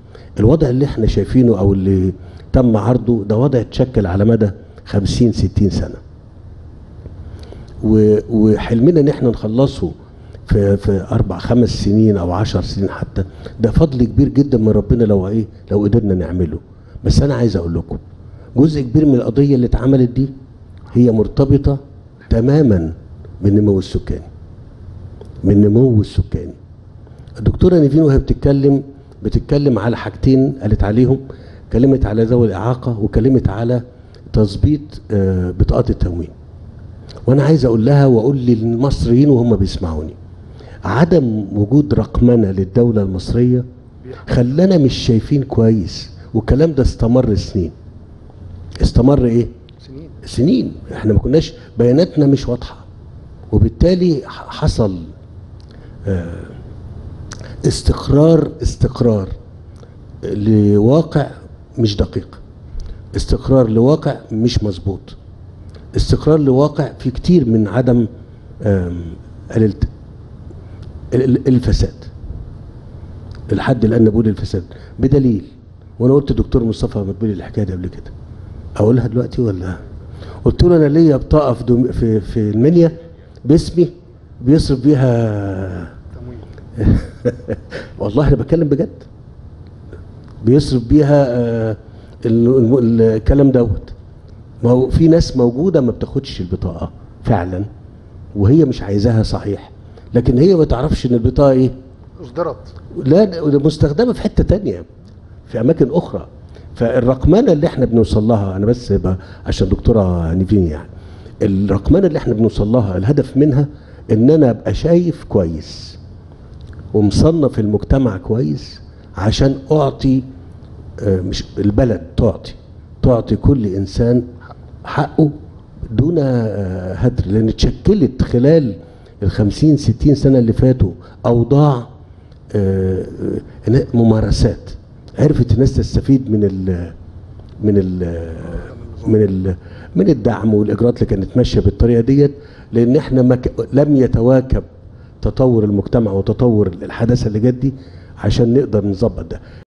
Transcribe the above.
الوضع اللي احنا شايفينه او اللي تم عرضه ده وضع اتشكل على مدى 50 60 سنه و- وحلمنا ان احنا نخلصه في في اربع خمس سنين او عشر سنين حتى ده فضل كبير جدا من ربنا لو ايه لو قدرنا نعمله بس انا عايز اقول لكم جزء كبير من القضيه اللي اتعملت دي هي مرتبطه تماما بالنمو السكاني من النمو السكاني الدكتوره نيفين وهي بتتكلم بتتكلم على حاجتين قالت عليهم كلمت على ذوي الاعاقه وكلمت على تظبيط آه، بطاقات التموين وانا عايز اقول لها واقول للمصريين وهم بيسمعوني عدم وجود رقمنه للدوله المصريه خلانا مش شايفين كويس والكلام ده استمر سنين استمر ايه سنين سنين احنا ما كناش بياناتنا مش واضحه وبالتالي ح- حصل آه، استقرار استقرار لواقع مش دقيق استقرار لواقع مش مظبوط استقرار لواقع في كتير من عدم آم، الالت- ال- ال- الفساد لحد الان بقول الفساد بدليل وانا قلت دكتور مصطفى مدبولي الحكايه دي قبل كده اقولها دلوقتي ولا قلت له انا ليا بطاقه في دوم في في المنيا باسمي بيصرف بيها تمويل والله انا بتكلم بجد بيصرف بيها آه، ال- ال- الكلام دوت ما هو في ناس موجوده ما بتاخدش البطاقه فعلا وهي مش عايزاها صحيح لكن هي ما تعرفش ان البطاقه ايه اصدرت لا ده مستخدمه في حته تانية في اماكن اخرى فالرقمنه اللي احنا بنوصل لها انا بس ب- عشان دكتوره نيفين يعني الرقمنه اللي احنا بنوصل لها الهدف منها ان انا ابقى شايف كويس ومصنف المجتمع كويس عشان اعطي آه، مش البلد تعطي تعطي كل انسان حقه دون آه، هدر لان اتشكلت خلال ال 50 60 سنه اللي فاتوا اوضاع آه، آه، ممارسات عرفت الناس تستفيد من ال من ال من ال من الدعم والاجراءات اللي كانت ماشيه بالطريقه ديت لان احنا ما ك- لم يتواكب تطور المجتمع وتطور الحداثه اللي جت دي عشان نقدر نظبط ده